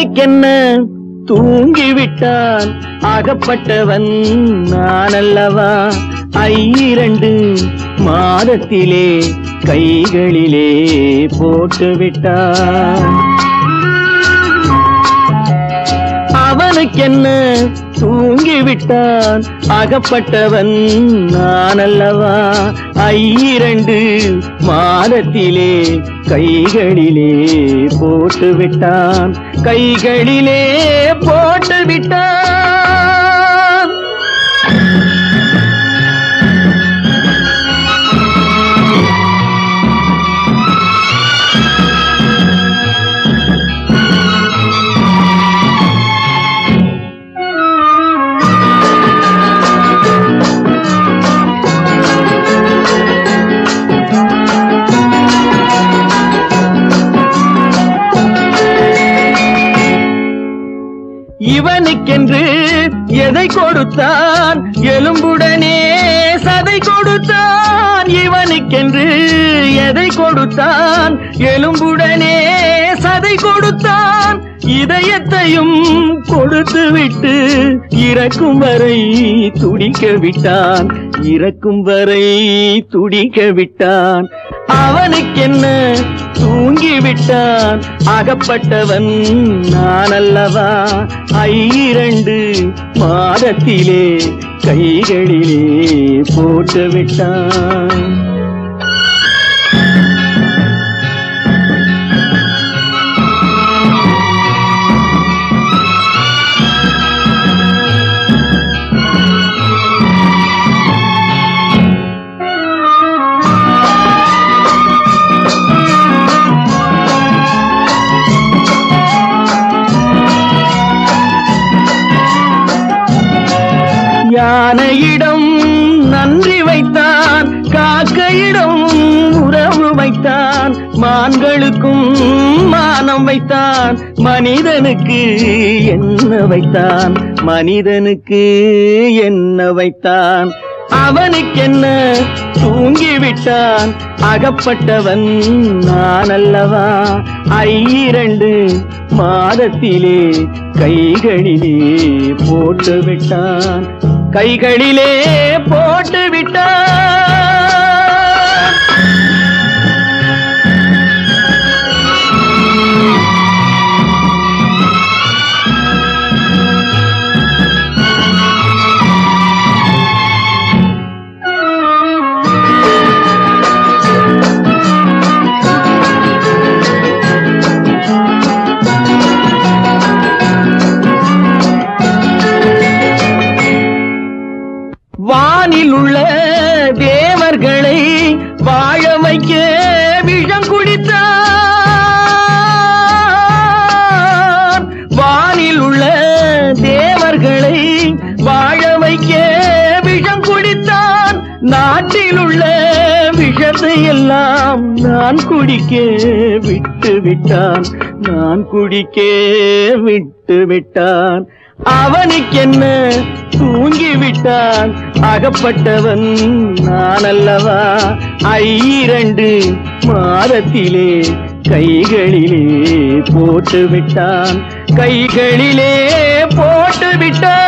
அவனுக்கென்ன தூங்கிவிட்டான் அகப்பட்டவன் நான் அல்லவா ஐரண்டு மாதத்திலே கைகளிலே போட்டு விட்டான் அவனுக்கென்ன தூங்கிவிட்டான் அகப்பட்டவன் நான் அல்லவா ஐரண்டு மாதத்திலே கைகளிலே போட்டு விட்டான் கைகளிலே போட்டு விட்டான் இவனுக்கென்று எதை கொடுத்தான் எலும்புடனே சதை கொடுத்தான் இவனுக்கென்று எதை கொடுத்தான் எலும்புடனே சதை கொடுத்தான் இதயத்தையும் கொடுத்து விட்டு இறக்கும் வரை துடிக்க விட்டான் இறக்கும் வரை துடிக்க விட்டான் அவனுக்கென்ன தூங்கி விட்டான் அகப்பட்டவன் நான் அல்லவா ஐரண்டு மாதத்திலே கைகளிலே போட்டு விட்டான் யானையிடம் நன்றி வைத்தான் காக்கையிடம் உறவு வைத்தான் மான்களுக்கும் மானம் வைத்தான் மனிதனுக்கு என்ன வைத்தான் மனிதனுக்கு என்ன வைத்தான் அவனுக்கென்ன தூங்கிவிட்டான் அகப்பட்டவன் நான் அல்லவா ஐரண்டு மாதத்திலே கைகளிலே போட்டு விட்டான் கைகளிலே போட்டு விட்டான் வானில் உள்ள தேவர்களை வாழ வைக்க விஷம் குடித்தான் வானில் உள்ள தேவர்களை வாழ வைக்க விஷம் குடித்தான் நாட்டில் உள்ள விஷத்தை எல்லாம் நான் குடிக்க விட்டு விட்டான் நான் குடிக்க விட்டு விட்டான் அவனுக்கென்ன தூங்கி விட்டான் அகப்பட்டவன் நான் அல்லவா ஐரண்டு மாதத்திலே கைகளிலே போட்டு விட்டான் கைகளிலே போட்டு விட்டான்